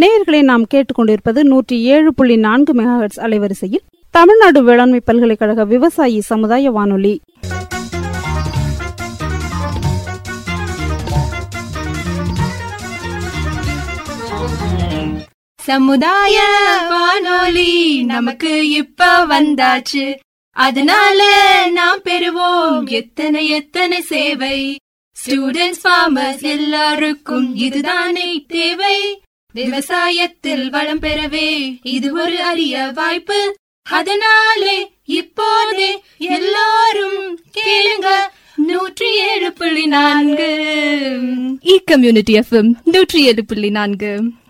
நேயர்களை நாம் கேட்டுக்கொண்டிருப்பது நூற்றி ஏழு புள்ளி நான்கு மெகாஹெட்ஸ் அலைவரிசையில் தமிழ்நாடு வேளாண்மை பல்கலைக்கழக விவசாயி சமுதாய வானொலி சமுதாய வானொலி நமக்கு இப்ப வந்தாச்சு அதனால நாம் பெறுவோம் எத்தனை எத்தனை சேவை ஸ்டூடெண்ட்ஸ் ஃபார்மர்ஸ் எல்லாருக்கும் இதுதானே தேவை விவசாயத்தில் வளம் பெறவே இது ஒரு அரிய வாய்ப்பு அதனாலே இப்போதே எல்லாரும் கேளுங்க நூற்றி ஏழு புள்ளி நான்கு இ கம்யூனிட்டி எஃப்எம் நூற்றி ஏழு புள்ளி நான்கு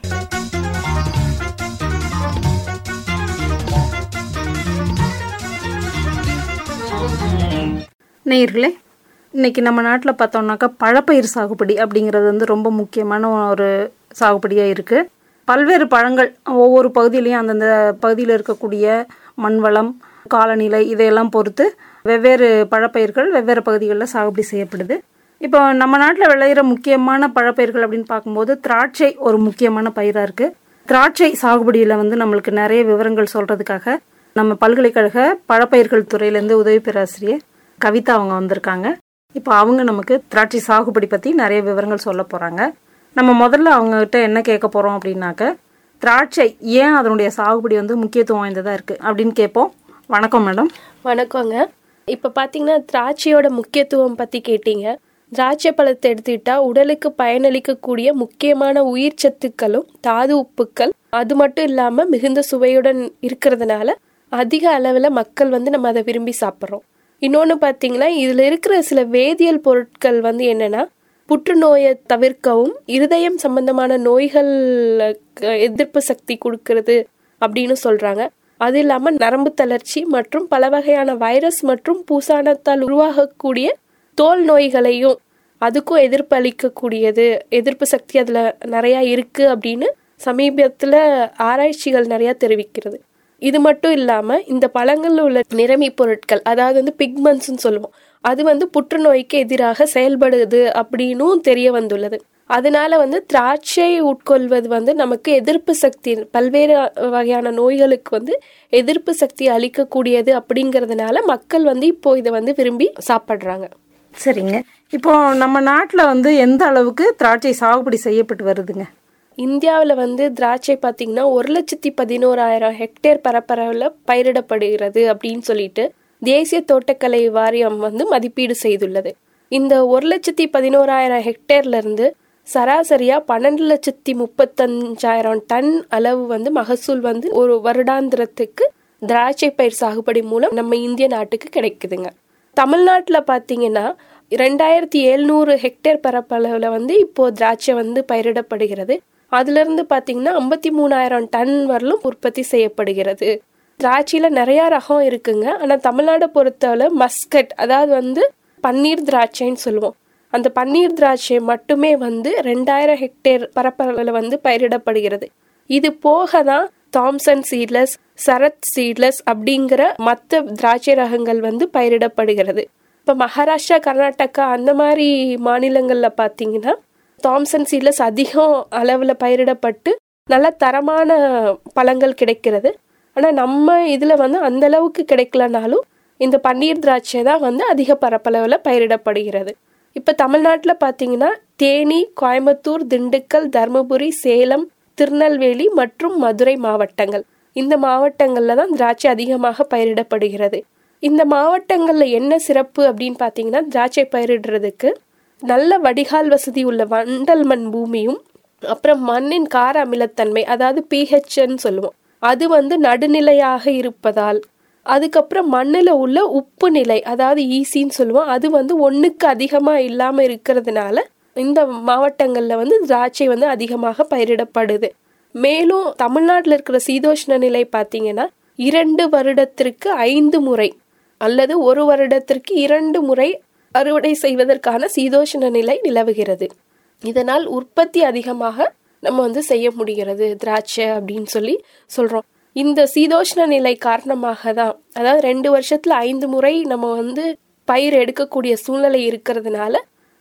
நேயர்களே இன்னைக்கு நம்ம நாட்டில் பார்த்தோம்னாக்கா பழப்பயிர் சாகுபடி அப்படிங்கிறது வந்து ரொம்ப முக்கியமான ஒரு சாகுபடியாக இருக்குது பல்வேறு பழங்கள் ஒவ்வொரு பகுதியிலையும் அந்தந்த பகுதியில் இருக்கக்கூடிய மண் வளம் காலநிலை இதையெல்லாம் பொறுத்து வெவ்வேறு பழப்பயிர்கள் வெவ்வேறு பகுதிகளில் சாகுபடி செய்யப்படுது இப்போ நம்ம நாட்டில் விளையிற முக்கியமான பழப்பயிர்கள் அப்படின்னு பார்க்கும்போது திராட்சை ஒரு முக்கியமான பயிராக இருக்குது திராட்சை சாகுபடியில் வந்து நம்மளுக்கு நிறைய விவரங்கள் சொல்கிறதுக்காக நம்ம பல்கலைக்கழக பழப்பயிர்கள் துறையிலேருந்து உதவி பேராசிரியர் கவிதா அவங்க வந்திருக்காங்க இப்போ அவங்க நமக்கு திராட்சை சாகுபடி பற்றி நிறைய விவரங்கள் சொல்ல போகிறாங்க நம்ம முதல்ல அவங்ககிட்ட என்ன கேட்க போகிறோம் அப்படின்னாக்க திராட்சை ஏன் அதனுடைய சாகுபடி வந்து முக்கியத்துவம் வாய்ந்ததாக இருக்குது அப்படின்னு கேட்போம் வணக்கம் மேடம் வணக்கங்க இப்போ பார்த்தீங்கன்னா திராட்சையோட முக்கியத்துவம் பற்றி கேட்டீங்க திராட்சை பழத்தை எடுத்துக்கிட்டா உடலுக்கு பயனளிக்கக்கூடிய முக்கியமான உயிர் சத்துக்களும் தாது உப்புக்கள் அது மட்டும் இல்லாமல் மிகுந்த சுவையுடன் இருக்கிறதுனால அதிக அளவில் மக்கள் வந்து நம்ம அதை விரும்பி சாப்பிட்றோம் இன்னொன்று பார்த்தீங்கன்னா இதில் இருக்கிற சில வேதியியல் பொருட்கள் வந்து என்னென்னா புற்றுநோயை தவிர்க்கவும் இருதயம் சம்பந்தமான நோய்கள் எதிர்ப்பு சக்தி கொடுக்கறது அப்படின்னு சொல்கிறாங்க அது இல்லாமல் நரம்பு தளர்ச்சி மற்றும் பல வகையான வைரஸ் மற்றும் பூசானத்தால் உருவாகக்கூடிய தோல் நோய்களையும் அதுக்கும் எதிர்ப்பு அளிக்கக்கூடியது எதிர்ப்பு சக்தி அதில் நிறையா இருக்குது அப்படின்னு சமீபத்தில் ஆராய்ச்சிகள் நிறையா தெரிவிக்கிறது இது மட்டும் இல்லாமல் இந்த பழங்களில் உள்ள நிறமி பொருட்கள் அதாவது வந்து பிக்மெண்ட்ஸ்னு சொல்லுவோம் அது வந்து புற்றுநோய்க்கு எதிராக செயல்படுது அப்படின்னும் தெரிய வந்துள்ளது அதனால வந்து திராட்சை உட்கொள்வது வந்து நமக்கு எதிர்ப்பு சக்தி பல்வேறு வகையான நோய்களுக்கு வந்து எதிர்ப்பு சக்தி அளிக்கக்கூடியது அப்படிங்கிறதுனால மக்கள் வந்து இப்போ இதை வந்து விரும்பி சாப்பிட்றாங்க சரிங்க இப்போ நம்ம நாட்டில் வந்து எந்த அளவுக்கு திராட்சை சாகுபடி செய்யப்பட்டு வருதுங்க இந்தியாவில் வந்து திராட்சை பார்த்தீங்கன்னா ஒரு லட்சத்தி பதினோராயிரம் ஹெக்டேர் பரப்பளவில் பயிரிடப்படுகிறது அப்படின்னு சொல்லிட்டு தேசிய தோட்டக்கலை வாரியம் வந்து மதிப்பீடு செய்துள்ளது இந்த ஒரு லட்சத்தி பதினோராயிரம் ஹெக்டேர்ல இருந்து சராசரியா பன்னெண்டு லட்சத்தி முப்பத்தஞ்சாயிரம் டன் அளவு வந்து மகசூல் வந்து ஒரு வருடாந்திரத்துக்கு திராட்சை பயிர் சாகுபடி மூலம் நம்ம இந்திய நாட்டுக்கு கிடைக்குதுங்க தமிழ்நாட்டில் பார்த்தீங்கன்னா ரெண்டாயிரத்தி எழுநூறு ஹெக்டேர் பரப்பளவில் வந்து இப்போ திராட்சை வந்து பயிரிடப்படுகிறது அதுல இருந்து பாத்தீங்கன்னா ஐம்பத்தி மூணாயிரம் டன் வரலும் உற்பத்தி செய்யப்படுகிறது திராட்சையில நிறைய ரகம் இருக்குங்க ஆனா தமிழ்நாடை பொறுத்தவரை மஸ்கட் அதாவது வந்து பன்னீர் திராட்சைன்னு சொல்லுவோம் அந்த பன்னீர் திராட்சை மட்டுமே வந்து ரெண்டாயிரம் ஹெக்டேர் பரப்பளவில் வந்து பயிரிடப்படுகிறது இது போக தான் தாம்சன் சீட்லஸ் சரத் சீட்லஸ் அப்படிங்கிற மற்ற திராட்சை ரகங்கள் வந்து பயிரிடப்படுகிறது இப்போ மகாராஷ்டிரா கர்நாடகா அந்த மாதிரி மாநிலங்களில் பார்த்தீங்கன்னா தாம்சன் சீட்லஸ் அதிகம் அளவில் பயிரிடப்பட்டு நல்ல தரமான பழங்கள் கிடைக்கிறது ஆனால் நம்ம இதில் வந்து அந்த அளவுக்கு கிடைக்கலனாலும் இந்த பன்னீர் திராட்சை தான் வந்து அதிக பரப்பளவில் பயிரிடப்படுகிறது இப்போ தமிழ்நாட்டில் பார்த்தீங்கன்னா தேனி கோயம்புத்தூர் திண்டுக்கல் தருமபுரி சேலம் திருநெல்வேலி மற்றும் மதுரை மாவட்டங்கள் இந்த மாவட்டங்களில் தான் திராட்சை அதிகமாக பயிரிடப்படுகிறது இந்த மாவட்டங்களில் என்ன சிறப்பு அப்படின்னு பார்த்தீங்கன்னா திராட்சை பயிரிடுறதுக்கு நல்ல வடிகால் வசதி உள்ள வண்டல் மண் பூமியும் அப்புறம் மண்ணின் கார அமிலத்தன்மை அதாவது பிஹெச்ன்னு சொல்லுவோம் அது வந்து நடுநிலையாக இருப்பதால் அதுக்கப்புறம் மண்ணில் உள்ள உப்பு நிலை அதாவது ஈசின்னு சொல்லுவோம் அது வந்து ஒன்றுக்கு அதிகமாக இல்லாமல் இருக்கிறதுனால இந்த மாவட்டங்களில் வந்து திராட்சை வந்து அதிகமாக பயிரிடப்படுது மேலும் தமிழ்நாட்டில் இருக்கிற சீதோஷ்ண நிலை பார்த்தீங்கன்னா இரண்டு வருடத்திற்கு ஐந்து முறை அல்லது ஒரு வருடத்திற்கு இரண்டு முறை அறுவடை செய்வதற்கான சீதோஷ்ண நிலை நிலவுகிறது இதனால் உற்பத்தி அதிகமாக நம்ம வந்து செய்ய முடிகிறது திராட்சை அப்படின்னு சொல்லி சொல்றோம் இந்த சீதோஷ்ண நிலை காரணமாக தான் அதாவது ரெண்டு வருஷத்துல ஐந்து முறை நம்ம வந்து பயிர் எடுக்கக்கூடிய சூழ்நிலை இருக்கிறதுனால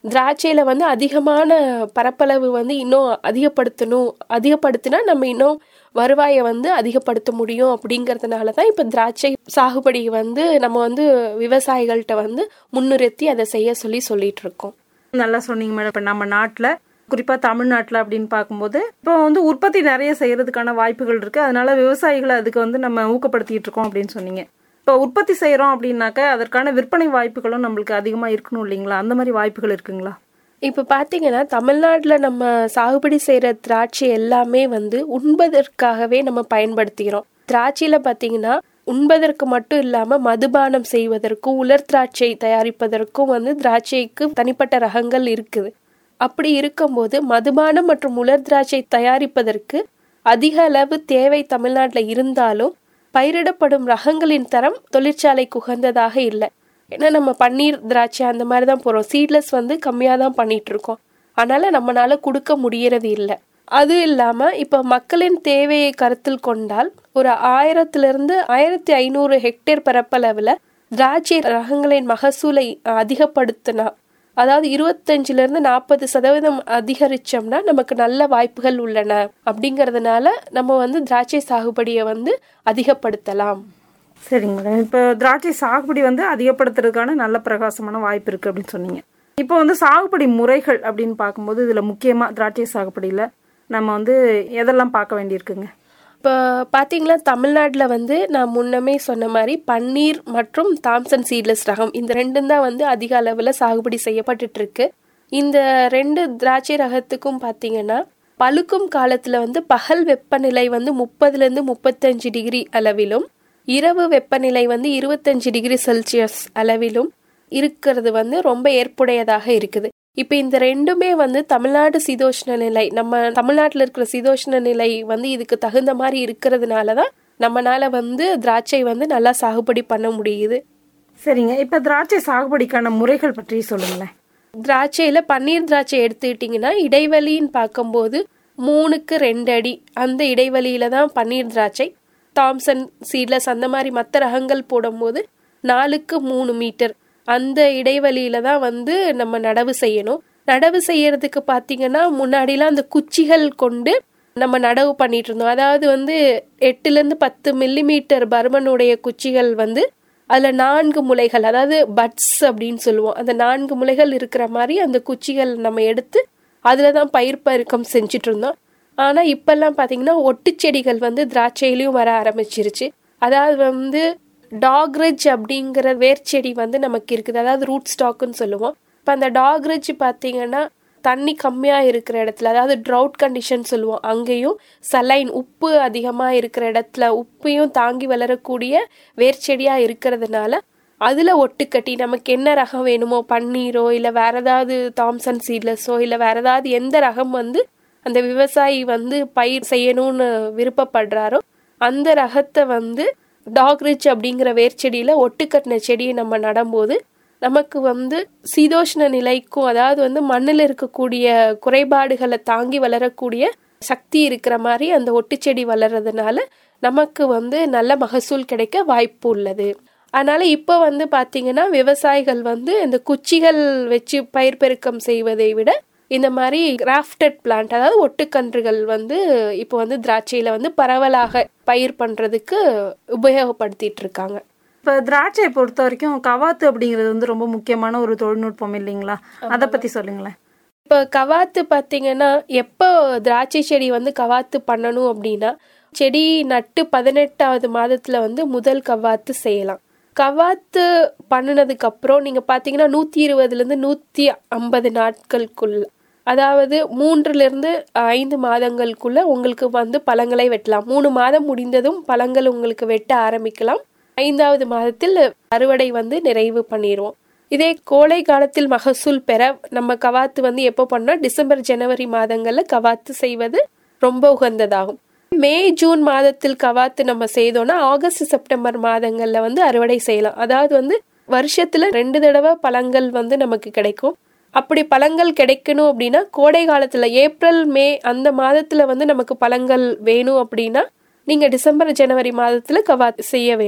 திராட்சையில வந்து அதிகமான பரப்பளவு வந்து இன்னும் அதிகப்படுத்தணும் அதிகப்படுத்தினா நம்ம இன்னும் வருவாயை வந்து அதிகப்படுத்த முடியும் அப்படிங்கறதுனால தான் இப்போ திராட்சை சாகுபடி வந்து நம்ம வந்து விவசாயிகள்கிட்ட வந்து முன்னிறுத்தி அதை செய்ய சொல்லி சொல்லிட்டு இருக்கோம் நல்லா சொன்னீங்க மேடம் இப்போ நம்ம நாட்டில் குறிப்பாக தமிழ்நாட்டில் அப்படின்னு பார்க்கும்போது இப்போ வந்து உற்பத்தி நிறைய செய்யறதுக்கான வாய்ப்புகள் இருக்கு அதனால விவசாயிகளை அதுக்கு வந்து நம்ம ஊக்கப்படுத்திட்டு இருக்கோம் அப்படின்னு சொன்னீங்க இப்போ உற்பத்தி செய்கிறோம் அப்படின்னாக்க அதற்கான விற்பனை வாய்ப்புகளும் நம்மளுக்கு அதிகமாக இருக்கணும் இல்லைங்களா அந்த மாதிரி வாய்ப்புகள் இருக்குங்களா இப்போ பார்த்தீங்கன்னா தமிழ்நாட்டில் நம்ம சாகுபடி செய்கிற திராட்சை எல்லாமே வந்து உண்பதற்காகவே நம்ம பயன்படுத்திக்கிறோம் திராட்சையில் பார்த்தீங்கன்னா உண்பதற்கு மட்டும் இல்லாமல் மதுபானம் செய்வதற்கும் உலர் திராட்சை தயாரிப்பதற்கும் வந்து திராட்சைக்கு தனிப்பட்ட ரகங்கள் இருக்குது அப்படி இருக்கும்போது மதுபானம் மற்றும் உலர் திராட்சை தயாரிப்பதற்கு அதிக அளவு தேவை தமிழ்நாட்டில் இருந்தாலும் பயிரிடப்படும் ரகங்களின் தரம் தொழிற்சாலைக்கு உகந்ததாக இல்லை ஏன்னா நம்ம பன்னீர் திராட்சை அந்த மாதிரி தான் போகிறோம் சீட்லெஸ் வந்து கம்மியாக தான் பண்ணிட்டு இருக்கோம் அதனால நம்மளால கொடுக்க முடியறது இல்லை அது இல்லாம இப்ப மக்களின் தேவையை கருத்தில் கொண்டால் ஒரு ஆயிரத்திலிருந்து ஆயிரத்தி ஐநூறு ஹெக்டேர் பரப்பளவுல திராட்சை ரகங்களின் மகசூலை அதிகப்படுத்தினா அதாவது இருபத்தஞ்சுல இருந்து நாற்பது சதவீதம் அதிகரிச்சோம்னா நமக்கு நல்ல வாய்ப்புகள் உள்ளன அப்படிங்கறதுனால நம்ம வந்து திராட்சை சாகுபடியை வந்து அதிகப்படுத்தலாம் சரிங்க மேடம் இப்போ திராட்சை சாகுபடி வந்து அதிகப்படுத்துறதுக்கான நல்ல பிரகாசமான வாய்ப்பு இருக்கு அப்படின்னு சொன்னீங்க இப்போ வந்து சாகுபடி முறைகள் அப்படின்னு பார்க்கும்போது இதுல முக்கியமா திராட்சை சாகுபடியில நம்ம வந்து எதெல்லாம் பார்க்க வேண்டியிருக்குங்க இப்போ பார்த்தீங்கன்னா தமிழ்நாட்டில் வந்து நான் முன்னமே சொன்ன மாதிரி பன்னீர் மற்றும் தாம்சன் சீட்லெஸ் ரகம் இந்த ரெண்டும் தான் வந்து அதிக அளவில் சாகுபடி செய்யப்பட்டுட்டு இருக்கு இந்த ரெண்டு திராட்சை ரகத்துக்கும் பார்த்தீங்கன்னா பழுக்கும் காலத்தில் வந்து பகல் வெப்பநிலை வந்து முப்பதுலேருந்து முப்பத்தஞ்சு டிகிரி அளவிலும் இரவு வெப்பநிலை வந்து இருபத்தஞ்சு டிகிரி செல்சியஸ் அளவிலும் இருக்கிறது வந்து ரொம்ப ஏற்புடையதாக இருக்குது இப்போ இந்த ரெண்டுமே வந்து தமிழ்நாடு சீதோஷ்ண நிலை நம்ம தமிழ்நாட்டில் இருக்கிற சீதோஷ்ண நிலை வந்து இதுக்கு தகுந்த மாதிரி இருக்கிறதுனால தான் நம்மனால வந்து திராட்சை வந்து நல்லா சாகுபடி பண்ண முடியுது சரிங்க இப்போ திராட்சை சாகுபடிக்கான முறைகள் பற்றி சொல்லுங்களேன் திராட்சையில பன்னீர் திராட்சை எடுத்துக்கிட்டிங்கன்னா இடைவெளின்னு பார்க்கும்போது மூணுக்கு ரெண்டு அடி அந்த இடைவெளியில தான் பன்னீர் திராட்சை தாம்சன் சீட்லஸ் அந்த மாதிரி மற்ற ரகங்கள் போடும்போது நாலுக்கு மூணு மீட்டர் அந்த இடைவெளியில தான் வந்து நம்ம நடவு செய்யணும் நடவு செய்யறதுக்கு பார்த்தீங்கன்னா முன்னாடிலாம் அந்த குச்சிகள் கொண்டு நம்ம நடவு பண்ணிட்டு இருந்தோம் அதாவது வந்து எட்டுலேருந்து பத்து மில்லிமீட்டர் பருமனுடைய குச்சிகள் வந்து அதில் நான்கு முளைகள் அதாவது பட்ஸ் அப்படின்னு சொல்லுவோம் அந்த நான்கு முளைகள் இருக்கிற மாதிரி அந்த குச்சிகள் நம்ம எடுத்து அதில் தான் பயிர் பெருக்கம் செஞ்சுட்டு இருந்தோம் ஆனால் இப்பெல்லாம் பார்த்தீங்கன்னா ஒட்டுச்செடிகள் வந்து திராட்சையிலையும் வர ஆரம்பிச்சிருச்சு அதாவது வந்து டாக்ரிட்ஜ் அப்படிங்கிற வேர்ச்செடி வந்து நமக்கு இருக்குது அதாவது ரூட் ஸ்டாக்குன்னு சொல்லுவோம் இப்போ அந்த டாக்ரிட்ஜ் பார்த்தீங்கன்னா தண்ணி கம்மியாக இருக்கிற இடத்துல அதாவது ட்ரவுட் கண்டிஷன் சொல்லுவோம் அங்கேயும் சலைன் உப்பு அதிகமாக இருக்கிற இடத்துல உப்பையும் தாங்கி வளரக்கூடிய வேர்ச்செடியாக இருக்கிறதுனால அதில் ஒட்டுக்கட்டி நமக்கு என்ன ரகம் வேணுமோ பன்னீரோ இல்லை வேற ஏதாவது தாம்சன் சீட்லஸோ இல்லை வேற ஏதாவது எந்த ரகம் வந்து அந்த விவசாயி வந்து பயிர் செய்யணும்னு விருப்பப்படுறாரோ அந்த ரகத்தை வந்து டாக்ரிச் அப்படிங்கிற வேர்ச்செடியில ஒட்டுக்கட்டின செடியை நம்ம நடும்போது நமக்கு வந்து சீதோஷ்ண நிலைக்கும் அதாவது வந்து மண்ணில் இருக்கக்கூடிய குறைபாடுகளை தாங்கி வளரக்கூடிய சக்தி இருக்கிற மாதிரி அந்த ஒட்டுச்செடி வளர்றதுனால நமக்கு வந்து நல்ல மகசூல் கிடைக்க வாய்ப்பு உள்ளது அதனால இப்போ வந்து பாத்தீங்கன்னா விவசாயிகள் வந்து இந்த குச்சிகள் வச்சு பயிர் பெருக்கம் செய்வதை விட இந்த மாதிரி கிராஃப்டட் பிளான்ட் அதாவது ஒட்டுக்கன்றுகள் வந்து இப்போ வந்து திராட்சையில வந்து பரவலாக பயிர் பண்றதுக்கு உபயோகப்படுத்திட்டு இருக்காங்க இப்போ திராட்சையை பொறுத்த வரைக்கும் கவாத்து அப்படிங்கிறது வந்து ரொம்ப முக்கியமான ஒரு தொழில்நுட்பம் இல்லைங்களா அதை பற்றி சொல்லுங்களேன் இப்போ கவாத்து பார்த்தீங்கன்னா எப்போ திராட்சை செடி வந்து கவாத்து பண்ணணும் அப்படின்னா செடி நட்டு பதினெட்டாவது மாதத்துல வந்து முதல் கவாத்து செய்யலாம் கவாத்து பண்ணினதுக்கு அப்புறம் நீங்க பாத்தீங்கன்னா நூத்தி இருபதுல இருந்து நூத்தி ஐம்பது நாட்களுக்குள்ள அதாவது மூன்றுல இருந்து ஐந்து மாதங்களுக்குள்ள உங்களுக்கு வந்து பழங்களை வெட்டலாம் மூணு மாதம் முடிந்ததும் பழங்கள் உங்களுக்கு வெட்ட ஆரம்பிக்கலாம் ஐந்தாவது மாதத்தில் அறுவடை வந்து நிறைவு பண்ணிடுவோம் இதே கோடை காலத்தில் மகசூல் பெற நம்ம கவாத்து வந்து எப்போ பண்ணோம் டிசம்பர் ஜனவரி மாதங்கள்ல கவாத்து செய்வது ரொம்ப உகந்ததாகும் மே ஜூன் மாதத்தில் கவாத்து நம்ம செய்தோம்னா ஆகஸ்ட் செப்டம்பர் மாதங்கள்ல வந்து அறுவடை செய்யலாம் அதாவது வந்து வருஷத்துல ரெண்டு தடவை பழங்கள் வந்து நமக்கு கிடைக்கும் அப்படி பழங்கள் கிடைக்கணும் அப்படின்னா கோடை காலத்துல ஏப்ரல் மே அந்த மாதத்துல வந்து நமக்கு பழங்கள் வேணும் அப்படின்னா நீங்க டிசம்பர் ஜனவரி மாதத்துல கவாத்து செய்ய வேணும்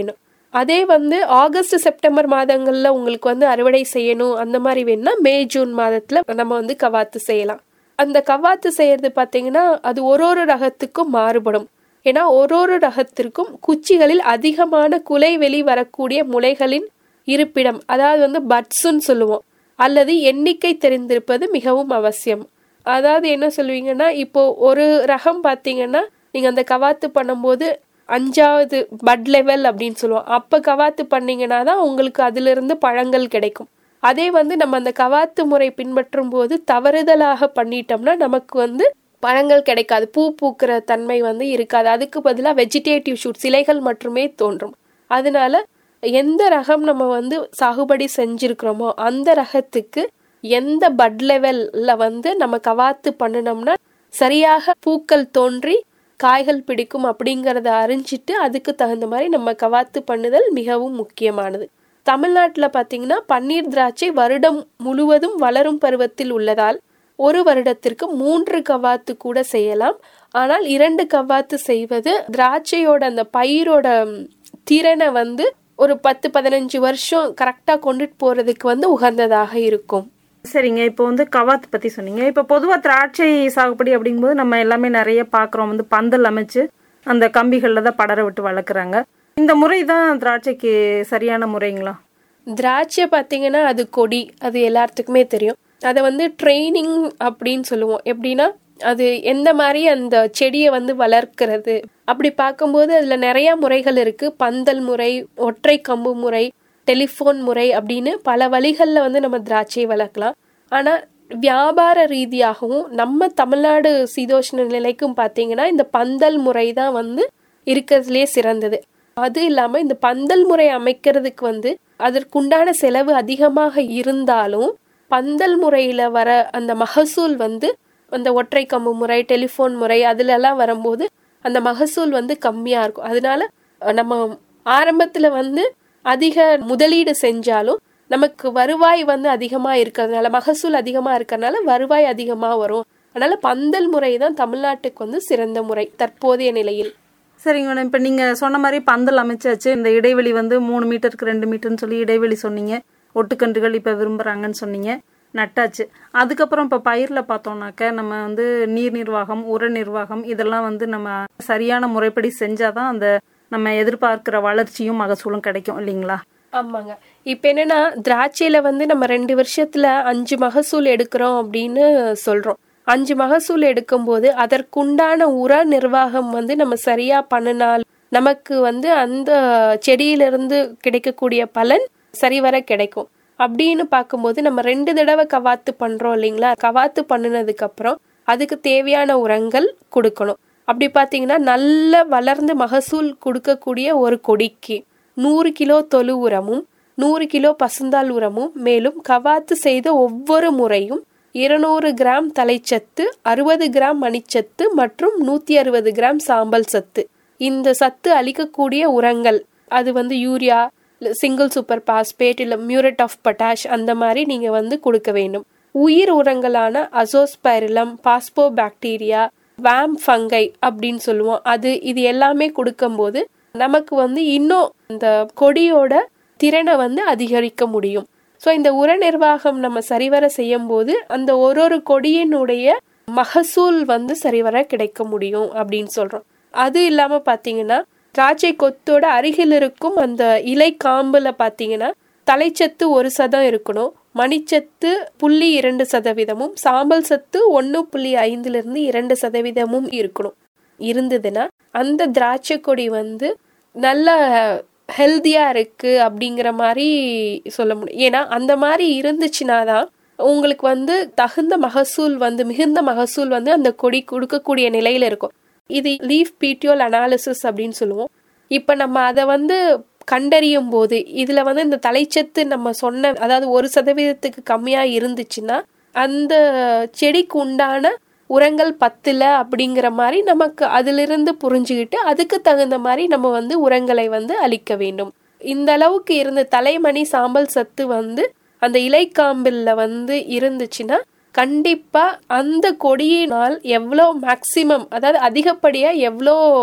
அதே வந்து ஆகஸ்ட் செப்டம்பர் மாதங்கள்ல உங்களுக்கு வந்து அறுவடை செய்யணும் அந்த மாதிரி வேணும்னா மே ஜூன் மாதத்துல நம்ம வந்து கவாத்து செய்யலாம் அந்த கவாத்து செய்யறது பாத்தீங்கன்னா அது ஒரு ஒரு ரகத்துக்கும் மாறுபடும் ஏன்னா ஒரு ஒரு ரகத்திற்கும் குச்சிகளில் அதிகமான குலை வெளி வரக்கூடிய முளைகளின் இருப்பிடம் அதாவது வந்து பட்ஸுன்னு சொல்லுவோம் அல்லது எண்ணிக்கை தெரிந்திருப்பது மிகவும் அவசியம் அதாவது என்ன சொல்லுவீங்கன்னா இப்போ ஒரு ரகம் பார்த்தீங்கன்னா நீங்க அந்த கவாத்து பண்ணும்போது அஞ்சாவது பட் லெவல் அப்படின்னு சொல்லுவோம் அப்ப கவாத்து பண்ணீங்கன்னா தான் உங்களுக்கு அதுல இருந்து பழங்கள் கிடைக்கும் அதே வந்து நம்ம அந்த கவாத்து முறை பின்பற்றும் போது தவறுதலாக பண்ணிட்டோம்னா நமக்கு வந்து பழங்கள் கிடைக்காது பூ பூக்கிற தன்மை வந்து இருக்காது அதுக்கு பதிலாக வெஜிடேட்டிவ் ஷூட் சிலைகள் மட்டுமே தோன்றும் அதனால எந்த ரகம் நம்ம வந்து சாகுபடி செஞ்சிருக்கிறோமோ அந்த ரகத்துக்கு எந்த பட் லெவல்ல வந்து நம்ம கவாத்து பண்ணினோம்னா சரியாக பூக்கள் தோன்றி காய்கள் பிடிக்கும் அப்படிங்கறத அறிஞ்சிட்டு அதுக்கு தகுந்த மாதிரி நம்ம கவாத்து பண்ணுதல் மிகவும் முக்கியமானது தமிழ்நாட்டில் பார்த்தீங்கன்னா பன்னீர் திராட்சை வருடம் முழுவதும் வளரும் பருவத்தில் உள்ளதால் ஒரு வருடத்திற்கு மூன்று கவாத்து கூட செய்யலாம் ஆனால் இரண்டு கவாத்து செய்வது திராட்சையோட அந்த பயிரோட ம், திறனை வந்து ஒரு பத்து பதினஞ்சு வருஷம் கரெக்டாக கொண்டுட்டு போறதுக்கு வந்து உகந்ததாக இருக்கும் சரிங்க இப்போ வந்து கவாத்து பத்தி சொன்னீங்க இப்போ பொதுவாக திராட்சை சாகுபடி அப்படிங்கும்போது நம்ம எல்லாமே நிறைய பார்க்குறோம் வந்து பந்தல் அமைச்சு அந்த கம்பிகளில் தான் படர விட்டு வளர்க்குறாங்க இந்த முறை தான் திராட்சைக்கு சரியான முறைங்களா திராட்சை பார்த்தீங்கன்னா அது கொடி அது எல்லாத்துக்குமே தெரியும் அதை வந்து ட்ரைனிங் அப்படின்னு சொல்லுவோம் எப்படின்னா அது எந்த மாதிரி அந்த செடியை வந்து வளர்க்கிறது அப்படி பார்க்கும்போது அதில் நிறைய முறைகள் இருக்கு பந்தல் முறை ஒற்றை கம்பு முறை டெலிஃபோன் முறை அப்படின்னு பல வழிகளில் வந்து நம்ம திராட்சையை வளர்க்கலாம் ஆனால் வியாபார ரீதியாகவும் நம்ம தமிழ்நாடு சீதோஷ்ண நிலைக்கும் பார்த்தீங்கன்னா இந்த பந்தல் முறை தான் வந்து இருக்கிறதுலே சிறந்தது அது இல்லாம இந்த பந்தல் முறை அமைக்கிறதுக்கு வந்து அதற்குண்டான செலவு அதிகமாக இருந்தாலும் பந்தல் முறையில வர அந்த மகசூல் வந்து அந்த ஒற்றை கம்பு முறை டெலிஃபோன் முறை அதுல எல்லாம் வரும்போது அந்த மகசூல் வந்து கம்மியா இருக்கும் அதனால அஹ், நம்ம ஆரம்பத்துல வந்து அதிக முதலீடு செஞ்சாலும் நமக்கு வருவாய் வந்து அதிகமா இருக்கிறதுனால மகசூல் அதிகமா இருக்கிறதுனால வருவாய் அதிகமா வரும் அதனால பந்தல் முறை தான் தமிழ்நாட்டுக்கு வந்து சிறந்த முறை தற்போதைய நிலையில் சரிங்க மேடம் இப்போ நீங்கள் சொன்ன மாதிரி பந்தல் அமைச்சாச்சு இந்த இடைவெளி வந்து மூணு மீட்டருக்கு ரெண்டு மீட்டர்னு சொல்லி இடைவெளி சொன்னீங்க ஒட்டுக்கன்றுகள் இப்போ விரும்புகிறாங்கன்னு சொன்னீங்க நட்டாச்சு அதுக்கப்புறம் இப்போ பயிரில் பார்த்தோம்னாக்க நம்ம வந்து நீர் நிர்வாகம் உர நிர்வாகம் இதெல்லாம் வந்து நம்ம சரியான முறைப்படி செஞ்சாதான் அந்த நம்ம எதிர்பார்க்கிற வளர்ச்சியும் மகசூலும் கிடைக்கும் இல்லைங்களா ஆமாங்க இப்ப என்னன்னா திராட்சையில வந்து நம்ம ரெண்டு வருஷத்துல அஞ்சு மகசூல் எடுக்கிறோம் அப்படின்னு சொல்றோம் அஞ்சு மகசூல் எடுக்கும்போது அதற்குண்டான உர நிர்வாகம் வந்து நம்ம சரியா பண்ணினால் நமக்கு வந்து அந்த செடியிலிருந்து கிடைக்கக்கூடிய பலன் சரிவர கிடைக்கும் அப்படின்னு பார்க்கும்போது நம்ம ரெண்டு தடவை கவாத்து பண்றோம் இல்லைங்களா கவாத்து பண்ணினதுக்கு அப்புறம் அதுக்கு தேவையான உரங்கள் கொடுக்கணும் அப்படி பார்த்தீங்கன்னா நல்ல வளர்ந்து மகசூல் கொடுக்கக்கூடிய ஒரு கொடிக்கு நூறு கிலோ தொழு உரமும் நூறு கிலோ பசுந்தாள் உரமும் மேலும் கவாத்து செய்த ஒவ்வொரு முறையும் இருநூறு கிராம் தலைச்சத்து அறுபது கிராம் மணிச்சத்து மற்றும் நூத்தி அறுபது கிராம் சாம்பல் சத்து இந்த சத்து அளிக்கக்கூடிய உரங்கள் அது வந்து யூரியா சிங்கிள் சூப்பர் பாஸ்பேட் இல்ல மியூரேட் ஆஃப் பொட்டாஷ் அந்த மாதிரி நீங்க வந்து கொடுக்க வேண்டும் உயிர் உரங்களான azospirillum phospho bacteria VAM fungi அப்படின்னு சொல்லுவோம் அது இது எல்லாமே கொடுக்கும்போது நமக்கு வந்து இன்னும் இந்த கொடியோட திறனை வந்து அதிகரிக்க முடியும் ஸோ இந்த உர நிர்வாகம் நம்ம சரிவர செய்யும் போது அந்த ஒரு ஒரு கொடியினுடைய மகசூல் வந்து சரிவர கிடைக்க முடியும் அப்படின்னு சொல்றோம் அது இல்லாம பாத்தீங்கன்னா திராட்சை கொத்தோட அருகில் இருக்கும் அந்த இலை காம்புல பாத்தீங்கன்னா தலைச்சத்து ஒரு சதம் இருக்கணும் மணிச்சத்து புள்ளி இரண்டு சதவீதமும் சாம்பல் சத்து ஒன்று புள்ளி ஐந்துல இருந்து இரண்டு சதவீதமும் இருக்கணும் இருந்ததுன்னா அந்த திராட்சை கொடி வந்து நல்ல ஹெல்தியா இருக்கு அப்படிங்கிற மாதிரி சொல்ல முடியும் ஏன்னா அந்த மாதிரி இருந்துச்சுன்னா தான் உங்களுக்கு வந்து தகுந்த மகசூல் வந்து மிகுந்த மகசூல் வந்து அந்த கொடி கொடுக்கக்கூடிய நிலையில இருக்கும் இது லீஃப் பீட்டியோல் அனாலிசிஸ் அப்படின்னு சொல்லுவோம் இப்ப நம்ம அதை வந்து கண்டறியும் போது இதுல வந்து இந்த தலைச்சத்து நம்ம சொன்ன அதாவது ஒரு சதவீதத்துக்கு கம்மியா இருந்துச்சுன்னா அந்த செடிக்கு உண்டான உரங்கள் பத்துல அப்படிங்கிற மாதிரி நமக்கு அதிலிருந்து புரிஞ்சுக்கிட்டு அதுக்கு தகுந்த மாதிரி நம்ம வந்து உரங்களை வந்து அளிக்க வேண்டும் இந்த அளவுக்கு இருந்த தலைமணி சாம்பல் சத்து வந்து அந்த இலைக்காம்பில்ல வந்து இருந்துச்சுன்னா கண்டிப்பா அந்த கொடியினால் எவ்வளோ மேக்சிமம் அதாவது அதிகப்படியா எவ்வளோ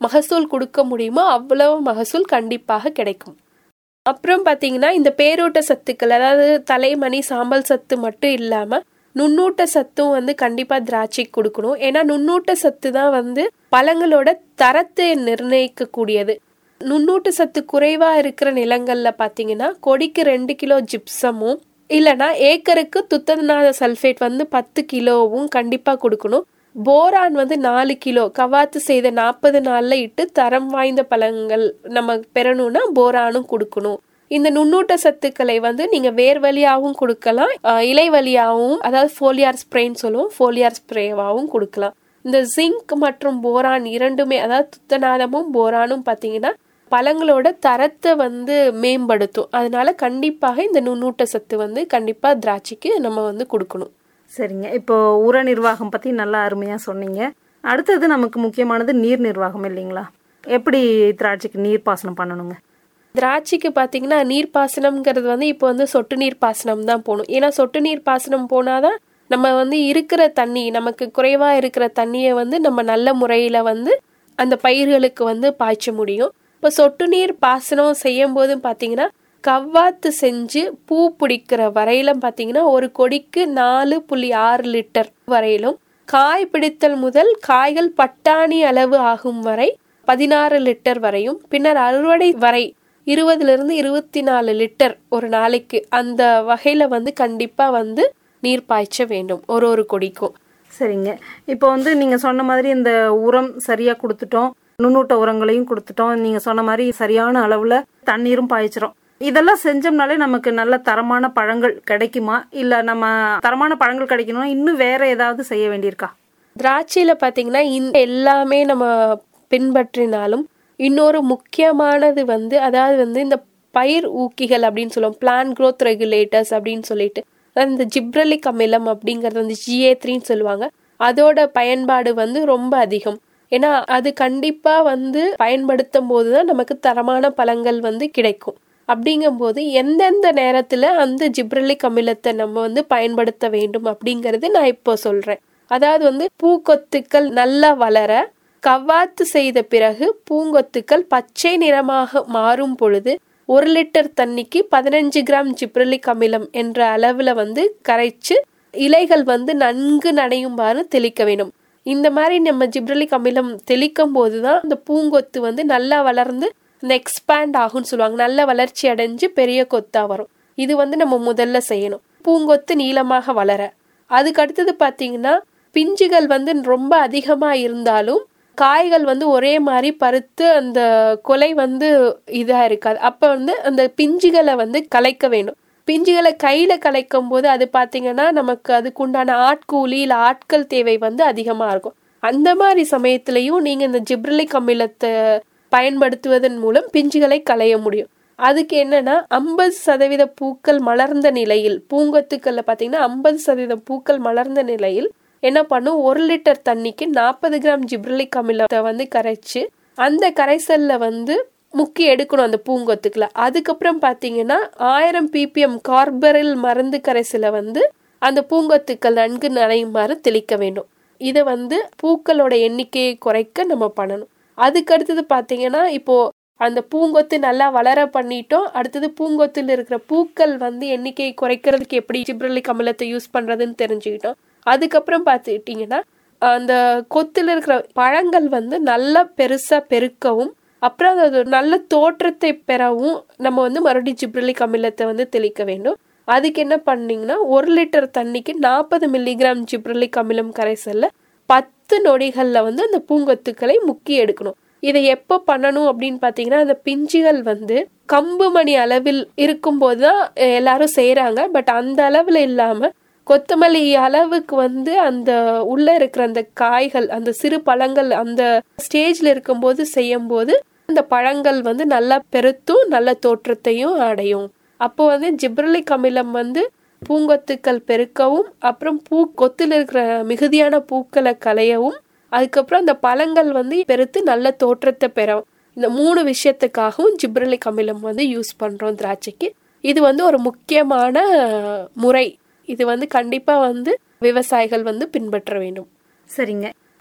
மகசூல் கொடுக்க முடியுமோ அவ்வளவு மகசூல் கண்டிப்பாக கிடைக்கும் அப்புறம் பாத்தீங்கன்னா இந்த பேரூட்ட சத்துக்கள் அதாவது தலைமணி சாம்பல் சத்து மட்டும் இல்லாம நுண்ணூட்ட சத்தும் வந்து கண்டிப்பா திராட்சைக்கு கொடுக்கணும் ஏன்னா நுண்ணூட்ட சத்து தான் வந்து பழங்களோட தரத்தை நிர்ணயிக்க கூடியது நுண்ணூட்ட சத்து குறைவா இருக்கிற நிலங்கள்ல பாத்தீங்கன்னா கொடிக்கு ரெண்டு கிலோ ஜிப்சமும் இல்லனா ஏக்கருக்கு துத்தநாத சல்ஃபேட் வந்து பத்து கிலோவும் கண்டிப்பா கொடுக்கணும் போரான் வந்து நாலு கிலோ கவாத்து செய்த நாற்பது நாள்ல இட்டு தரம் வாய்ந்த பழங்கள் நம்ம பெறணும்னா போரானும் கொடுக்கணும் இந்த நுண்ணூட்ட சத்துக்களை வந்து நீங்க வேர் வழியாவும் கொடுக்கலாம் அஹ் இலை வழியாவும் அதாவது ஃபோலியார் ஸ்ப்ரேன்னு சொல்லுவோம் ஃபோலியார் ஸ்ப்ரேவாவும் கொடுக்கலாம் இந்த ஜிங்க் மற்றும் போரான் இரண்டுமே அதாவது துத்தநாதமும் போரானும் பாத்தீங்கன்னா பழங்களோட தரத்தை வந்து மேம்படுத்தும் அதனால கண்டிப்பாக இந்த நுண்ணூட்ட சத்து வந்து கண்டிப்பா திராட்சைக்கு நம்ம வந்து கொடுக்கணும் சரிங்க இப்போ உர நிர்வாகம் பற்றி நல்லா அருமையாக சொன்னீங்க அடுத்தது நமக்கு முக்கியமானது நீர் நிர்வாகம் இல்லைங்களா எப்படி திராட்சைக்கு நீர் பாசனம் பண்ணணுங்க திராட்சைக்கு பார்த்தீங்கன்னா நீர்ப்பாசனம்ங்கிறது வந்து இப்போ வந்து சொட்டு நீர் பாசனம் தான் போகணும் ஏன்னா சொட்டு நீர் பாசனம் போனாதான் நம்ம வந்து இருக்கிற தண்ணி நமக்கு குறைவா இருக்கிற தண்ணியை வந்து நம்ம நல்ல முறையில வந்து அந்த பயிர்களுக்கு வந்து பாய்ச்ச முடியும் இப்போ சொட்டு நீர் பாசனம் செய்யும் போதும் பார்த்தீங்கன்னா கவ்வாத்து செஞ்சு பூ பிடிக்கிற வரையிலும் பார்த்தீங்கன்னா ஒரு கொடிக்கு நாலு புள்ளி ஆறு லிட்டர் வரையிலும் காய் பிடித்தல் முதல் காய்கள் பட்டாணி அளவு ஆகும் வரை பதினாறு லிட்டர் வரையும் பின்னர் அறுவடை வரை இருபதுல இருந்து இருபத்தி நாலு லிட்டர் ஒரு நாளைக்கு அந்த வகையில வந்து கண்டிப்பா வந்து நீர் பாய்ச்ச வேண்டும் ஒரு ஒரு கொடிக்கும் சரிங்க இப்போ வந்து நீங்கள் சொன்ன மாதிரி இந்த உரம் சரியாக கொடுத்துட்டோம் நுண்ணூட்ட உரங்களையும் கொடுத்துட்டோம் நீங்கள் சொன்ன மாதிரி சரியான அளவில் தண்ணீரும் பாய்ச்சிரும் இதெல்லாம் செஞ்சோம்னாலே நமக்கு நல்ல தரமான பழங்கள் கிடைக்குமா இல்லை நம்ம தரமான பழங்கள் கிடைக்கணும்னா இன்னும் வேற ஏதாவது செய்ய வேண்டியிருக்கா திராட்சையில பாத்தீங்கன்னா இந்த எல்லாமே நம்ம பின்பற்றினாலும் இன்னொரு முக்கியமானது வந்து அதாவது வந்து இந்த பயிர் ஊக்கிகள் அப்படின்னு சொல்லுவோம் பிளான் growth ரெகுலேட்டர்ஸ் அப்படின்னு சொல்லிட்டு அதாவது இந்த ஜிப்ரலிக் அமிலம் அப்படிங்கறது வந்து ஜிஏ த்ரீன்னு சொல்லுவாங்க அதோட பயன்பாடு வந்து ரொம்ப அதிகம் ஏன்னா அது கண்டிப்பா வந்து பயன்படுத்தும் போதுதான் நமக்கு தரமான பழங்கள் வந்து கிடைக்கும் அப்படிங்கும்போது எந்தெந்த நேரத்துல அந்த ஜிப்ரலிக் அமிலத்தை நம்ம வந்து பயன்படுத்த வேண்டும் அப்படிங்கறது நான் இப்போ சொல்றேன் அதாவது வந்து பூக்கொத்துக்கள் நல்லா வளர கவ்வாத்து செய்த பிறகு பூங்கொத்துக்கள் பச்சை நிறமாக மாறும் பொழுது ஒரு லிட்டர் தண்ணிக்கு பதினஞ்சு கிராம் ஜிப்ரலிக் அமிலம் என்ற அளவுல வந்து கரைச்சு இலைகள் வந்து நன்கு நனையுமாறு தெளிக்க வேண்டும் இந்த மாதிரி நம்ம ஜிப்ரலிக் அமிலம் தெளிக்கும் போதுதான் இந்த பூங்கொத்து வந்து நல்லா வளர்ந்து இந்த எக்ஸ்பேண்ட் ஆகும்னு சொல்லுவாங்க நல்ல வளர்ச்சி அடைஞ்சு பெரிய கொத்தா வரும் இது வந்து நம்ம முதல்ல செய்யணும் பூங்கொத்து நீளமாக வளர அதுக்கு அடுத்தது பாத்தீங்கன்னா பிஞ்சுகள் வந்து ரொம்ப அதிகமா இருந்தாலும் காய்கள் வந்து ஒரே மாதிரி பருத்து அந்த கொலை வந்து இதா இருக்காது அப்ப வந்து அந்த பிஞ்சுகளை வந்து கலைக்க வேண்டும் பிஞ்சுகளை கையில கலைக்கும் போது அது பாத்தீங்கன்னா நமக்கு அதுக்குண்டான ஆட்கூலி இல்ல ஆட்கள் தேவை வந்து அதிகமா இருக்கும் அந்த மாதிரி சமயத்திலையும் நீங்க இந்த ஜிப்ரலிக் அமிலத்தை பயன்படுத்துவதன் மூலம் பிஞ்சுகளை களைய முடியும் அதுக்கு என்னன்னா ஐம்பது சதவீத பூக்கள் மலர்ந்த நிலையில் பூங்கொத்துக்கள்ல பாத்தீங்கன்னா ஐம்பது சதவீத பூக்கள் மலர்ந்த நிலையில் என்ன பண்ணும் ஒரு லிட்டர் தண்ணிக்கு நாற்பது கிராம் ஜிப்ரலிக் அமிலத்தை வந்து கரைச்சு அந்த கரைசல்ல வந்து முக்கி எடுக்கணும் அந்த பூங்கொத்துக்குள்ள அதுக்கப்புறம் பாத்தீங்கன்னா ஆயிரம் பிபிஎம் கார்பரில் மருந்து கரைசலை வந்து அந்த பூங்கொத்துக்கள் நன்கு நனையுமாறு தெளிக்க வேண்டும் இதை வந்து பூக்களோட எண்ணிக்கையை குறைக்க நம்ம பண்ணணும் அதுக்கு அடுத்தது பாத்தீங்கன்னா இப்போ அந்த பூங்கொத்து நல்லா வளர பண்ணிட்டோம் அடுத்தது பூங்கொத்துல இருக்கிற பூக்கள் வந்து எண்ணிக்கையை குறைக்கிறதுக்கு எப்படி ஜிப்ரலிக் அமிலத்தை யூஸ் பண்றதுன்னு தெரிஞ்சுக்கிட்டோம் அதுக்கப்புறம் பார்த்துக்கிட்டிங்கன்னா அந்த கொத்துல இருக்கிற பழங்கள் வந்து நல்லா பெருசா பெருக்கவும் அப்புறம் அது ஒரு நல்ல தோற்றத்தை பெறவும் நம்ம வந்து மறுபடியும் ஜிப்ரலிக் அமிலத்தை வந்து தெளிக்க வேண்டும் அதுக்கு என்ன பண்ணீங்கன்னா ஒரு லிட்டர் தண்ணிக்கு நாற்பது மில்லிகிராம் ஜிப்ரலிக் அமிலம் கரைசல்ல பத்து நொடிகள்ல வந்து அந்த பூங்கொத்துக்களை முக்கி எடுக்கணும் இதை எப்போ பண்ணணும் அப்படின்னு பார்த்தீங்கன்னா அந்த பிஞ்சுகள் வந்து கம்பு மணி அளவில் இருக்கும்போது தான் எல்லாரும் செய்கிறாங்க பட் அந்த அளவில் இல்லாமல் கொத்தமல்லி அளவுக்கு வந்து அந்த உள்ள இருக்கிற அந்த காய்கள் அந்த சிறு பழங்கள் அந்த ஸ்டேஜ்ல இருக்கும்போது செய்யும் போது அந்த பழங்கள் வந்து நல்லா பெருத்தும் நல்ல தோற்றத்தையும் அடையும் அப்போ வந்து ஜிப்ரலிக் அமிலம் வந்து பூங்கொத்துக்கள் பெருக்கவும் அப்புறம் பூ கொத்துல இருக்கிற மிகுதியான பூக்களை களையவும் அதுக்கப்புறம் அந்த பழங்கள் வந்து பெருத்து நல்ல தோற்றத்தை பெறவும் இந்த மூணு விஷயத்துக்காகவும் ஜிப்ரலிக் அமிலம் வந்து யூஸ் பண்றோம் திராட்சைக்கு இது வந்து ஒரு முக்கியமான முறை இது வந்து கண்டிப்பா வந்து விவசாயிகள் வந்து பின்பற்ற வேண்டும் சரிங்க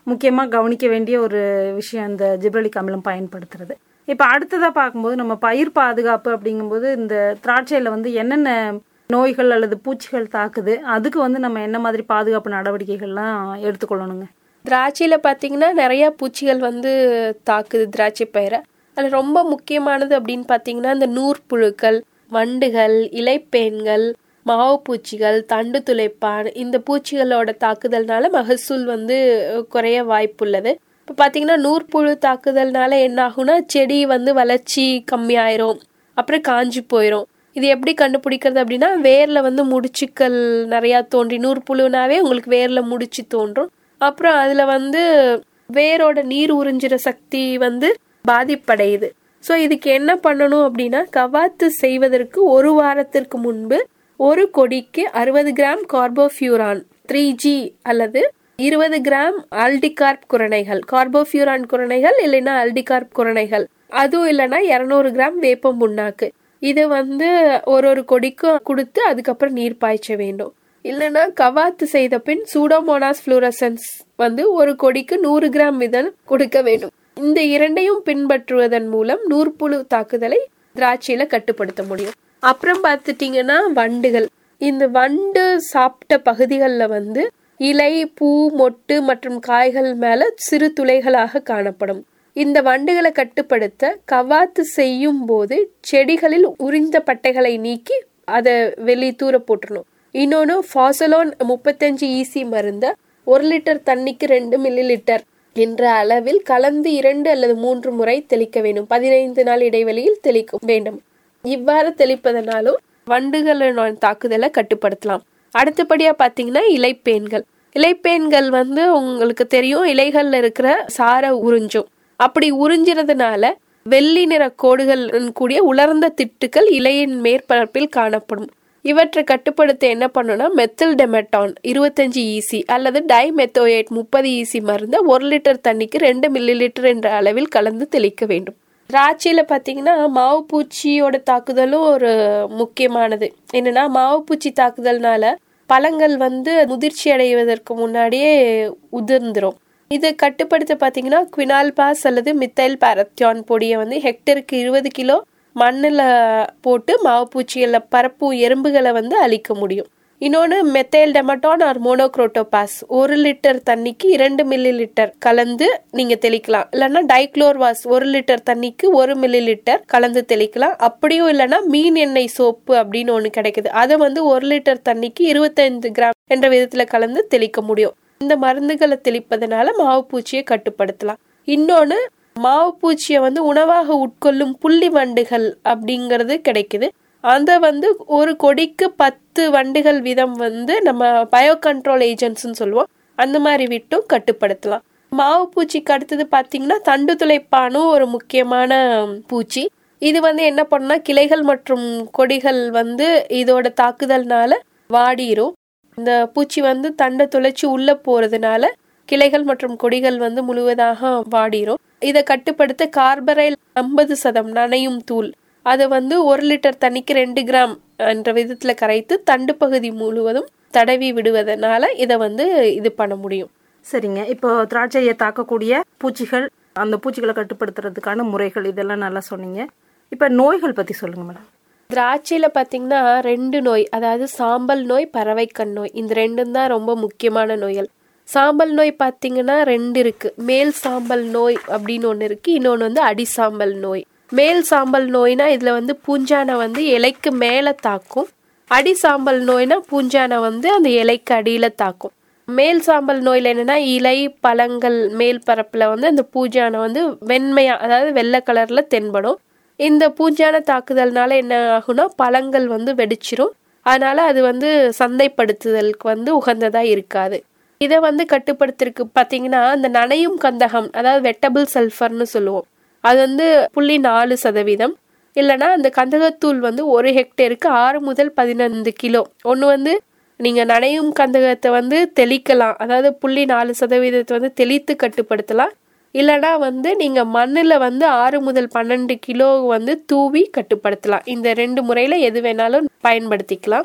முக்கியமாக கவனிக்க வேண்டிய ஒரு விஷயம் இந்த ஜிப்ரலிக் அமிலம் பயன்படுத்துறது இப்போ அடுத்ததாக பார்க்கும்போது நம்ம பயிர் பாதுகாப்பு அப்படிங்கும்போது இந்த திராட்சையில் வந்து என்னென்ன நோய்கள் அல்லது பூச்சிகள் தாக்குது அதுக்கு வந்து நம்ம என்ன மாதிரி பாதுகாப்பு நடவடிக்கைகள்லாம் எடுத்துக்கொள்ளணுங்க திராட்சையில பாத்தீங்கன்னா நிறைய பூச்சிகள் வந்து தாக்குது திராட்சை பயிரை அது ரொம்ப முக்கியமானது அப்படின்னு பாத்தீங்கன்னா இந்த நூற்புழுக்கள் வண்டுகள் இலைப்பேன்கள் மாவு பூச்சிகள் தண்டு துளைப்பான் இந்த பூச்சிகளோட தாக்குதல்னால மகசூல் வந்து குறைய வாய்ப்புள்ளது இப்போ பார்த்தீங்கன்னா நூற்புழு தாக்குதல்னால என்ன ஆகும்னா செடி வந்து வளர்ச்சி கம்மியாயிரும் அப்புறம் காஞ்சி போயிடும் இது எப்படி கண்டுபிடிக்கிறது அப்படின்னா வேர்ல வந்து முடிச்சுக்கள் நிறையா தோன்றி நூற்புழுனாவே உங்களுக்கு வேர்ல முடிச்சு தோன்றும் அப்புறம் அதுல வந்து வேரோட நீர் உறிஞ்சிற சக்தி வந்து பாதிப்படையுது ஸோ இதுக்கு என்ன பண்ணணும் அப்படின்னா கவாத்து செய்வதற்கு ஒரு வாரத்திற்கு முன்பு ஒரு கொடிக்கு அறுபது கிராம் கார்போஃபியூரான் த்ரீ ஜி அல்லது இருபது கிராம் ஆல்டிகார்ப் குரணைகள் கார்போஃபியூரான் குரணைகள் இல்லைன்னா ஆல்டிகார்ப் குரணைகள் அதுவும் இல்லைன்னா இரநூறு கிராம் வேப்பம் புண்ணாக்கு இதை வந்து ஒரு ஒரு கொடிக்கும் கொடுத்து அதுக்கப்புறம் நீர் பாய்ச்ச வேண்டும் இல்லைன்னா கவாத்து செய்த பின் சூடோமோனாஸ் ஃப்ளூரசன்ஸ் வந்து ஒரு கொடிக்கு நூறு கிராம் விதம் கொடுக்க வேண்டும் இந்த இரண்டையும் பின்பற்றுவதன் மூலம் நூற்புழு தாக்குதலை திராட்சையில கட்டுப்படுத்த முடியும் அப்புறம் பார்த்துட்டீங்கன்னா வண்டுகள் இந்த வண்டு சாப்பிட்ட பகுதிகளில் வந்து இலை பூ மொட்டு மற்றும் காய்கள் மேல சிறு துளைகளாக காணப்படும் இந்த வண்டுகளை கட்டுப்படுத்த கவாத்து செய்யும் போது செடிகளில் உறிந்த பட்டைகளை நீக்கி அதை வெளியே தூர போட்டுறணும் இன்னொன்று ஃபாசலோன் முப்பத்தஞ்சு ஈசி மருந்த ஒரு லிட்டர் தண்ணிக்கு ரெண்டு மில்லி லிட்டர் என்ற அளவில் கலந்து இரண்டு அல்லது மூன்று முறை தெளிக்க வேண்டும் பதினைந்து நாள் இடைவெளியில் தெளிக்க வேண்டும் இவ்வாறு தெளிப்பதனாலும் வண்டுகளின் தாக்குதலை கட்டுப்படுத்தலாம் அடுத்தபடியா பாத்தீங்கன்னா இலைப்பேன்கள் இலைப்பேன்கள் வந்து உங்களுக்கு தெரியும் இலைகள்ல இருக்கிற சார உறிஞ்சும் அப்படி உறிஞ்சிறதுனால வெள்ளி நிற கோடுகள் கூடிய உலர்ந்த திட்டுக்கள் இலையின் மேற்பரப்பில் காணப்படும் இவற்றை கட்டுப்படுத்த என்ன பண்ணணும்னா மெத்தில் டெமெட்டான் இருபத்தஞ்சு ஈசி அல்லது டைமெத்தோயேட் முப்பது ஈசி மருந்த ஒரு லிட்டர் தண்ணிக்கு ரெண்டு மில்லி லிட்டர் என்ற அளவில் கலந்து தெளிக்க வேண்டும் திராட்சையில பாத்தீங்கன்னா மாவு பூச்சியோட தாக்குதலும் ஒரு முக்கியமானது என்னன்னா மாவு பூச்சி தாக்குதல்னால பழங்கள் வந்து முதிர்ச்சி அடைவதற்கு முன்னாடியே உதிர்ந்துரும் இதை கட்டுப்படுத்த பார்த்தீங்கன்னா குவினால் பாஸ் அல்லது மித்தைல் பாரத்தியான் பொடியை வந்து ஹெக்டருக்கு இருபது கிலோ மண்ணில் போட்டு மாவு பூச்சிகளில் பரப்பு எறும்புகளை வந்து அழிக்க முடியும் இன்னொன்று மெத்தைல் டெமட்டான் ஆர் மோனோக்ரோட்டோபாஸ் ஒரு லிட்டர் தண்ணிக்கு இரண்டு மில்லி லிட்டர் கலந்து நீங்கள் தெளிக்கலாம் இல்லைன்னா டைக்ளோர்வாஸ் ஒரு லிட்டர் தண்ணிக்கு ஒரு மில்லி லிட்டர் கலந்து தெளிக்கலாம் அப்படியும் இல்லைன்னா மீன் எண்ணெய் சோப்பு அப்படின்னு ஒன்று கிடைக்குது அதை வந்து ஒரு லிட்டர் தண்ணிக்கு இருபத்தைந்து கிராம் என்ற விதத்தில் கலந்து தெளிக்க முடியும் இந்த மருந்துகளை தெளிப்பதனால மாவு பூச்சியை கட்டுப்படுத்தலாம் இன்னொன்று மாவு பூச்சியை வந்து உணவாக உட்கொள்ளும் புள்ளி வண்டுகள் அப்படிங்கிறது கிடைக்குது அதை வந்து ஒரு கொடிக்கு பத்து வண்டுகள் வீதம் வந்து நம்ம பயோ கண்ட்ரோல் ஏஜென்ட்ஸ்னு சொல்லுவோம் அந்த மாதிரி விட்டும் கட்டுப்படுத்தலாம் மாவு பூச்சிக்கு அடுத்தது பார்த்தீங்கன்னா தண்டு துளைப்பானும் ஒரு முக்கியமான பூச்சி இது வந்து என்ன பண்ணுனா கிளைகள் மற்றும் கொடிகள் வந்து இதோட தாக்குதல்னால வாடிரும் இந்த பூச்சி வந்து தண்டை துளைச்சி உள்ள போறதுனால கிளைகள் மற்றும் கொடிகள் வந்து முழுவதாக வாடிரும் இதை கட்டுப்படுத்த கார்பரைல் ஐம்பது சதம் நனையும் தூள் அதை வந்து ஒரு லிட்டர் தண்ணிக்கு ரெண்டு கிராம் என்ற விதத்துல கரைத்து தண்டு பகுதி முழுவதும் தடவி விடுவதனால இதை வந்து இது பண்ண முடியும் சரிங்க இப்போ திராட்சையை தாக்கக்கூடிய பூச்சிகள் அந்த பூச்சிகளை கட்டுப்படுத்துறதுக்கான முறைகள் இதெல்லாம் நல்லா சொன்னீங்க இப்போ நோய்கள் பற்றி சொல்லுங்க மேடம் திராட்சையில பாத்தீங்கன்னா ரெண்டு நோய் அதாவது சாம்பல் நோய் பறவைக்கண் நோய் இந்த ரெண்டும் தான் ரொம்ப முக்கியமான நோய்கள் சாம்பல் நோய் பார்த்தீங்கன்னா ரெண்டு இருக்கு மேல் சாம்பல் நோய் அப்படின்னு ஒன்று இருக்கு இன்னொன்று வந்து அடிசாம்பல் நோய் மேல் சாம்பல் நோய்னா இதுல வந்து பூஞ்சானை வந்து இலைக்கு மேலே தாக்கும் அடி சாம்பல் நோய்னா பூஞ்சானை வந்து அந்த இலைக்கு அடியில தாக்கும் மேல் சாம்பல் நோயில் என்னன்னா இலை பழங்கள் மேல் பரப்புல வந்து அந்த பூஞ்சானை வந்து வெண்மையா அதாவது வெள்ளை கலர்ல தென்படும் இந்த பூஞ்சான தாக்குதல்னால என்ன ஆகும்னா பழங்கள் வந்து வெடிச்சிரும் அதனால அது வந்து சந்தைப்படுத்துதலுக்கு வந்து உகந்ததா இருக்காது இதை வந்து கட்டுப்படுத்திருக்கு பார்த்தீங்கன்னா அந்த நனையும் கந்தகம் அதாவது வெட்டபிள் சல்ஃபர்னு சொல்லுவோம் அது வந்து புள்ளி நாலு சதவீதம் இல்லைன்னா அந்த கந்தகத்தூள் வந்து ஒரு ஹெக்டேருக்கு ஆறு முதல் பதினைந்து கிலோ ஒன்று வந்து நீங்கள் நனையும் கந்தகத்தை வந்து தெளிக்கலாம் அதாவது புள்ளி நாலு சதவீதத்தை வந்து தெளித்து கட்டுப்படுத்தலாம் இல்லைனா வந்து நீங்கள் மண்ணில் வந்து ஆறு முதல் பன்னெண்டு கிலோ வந்து தூவி கட்டுப்படுத்தலாம் இந்த ரெண்டு முறையில் எது வேணாலும் பயன்படுத்திக்கலாம்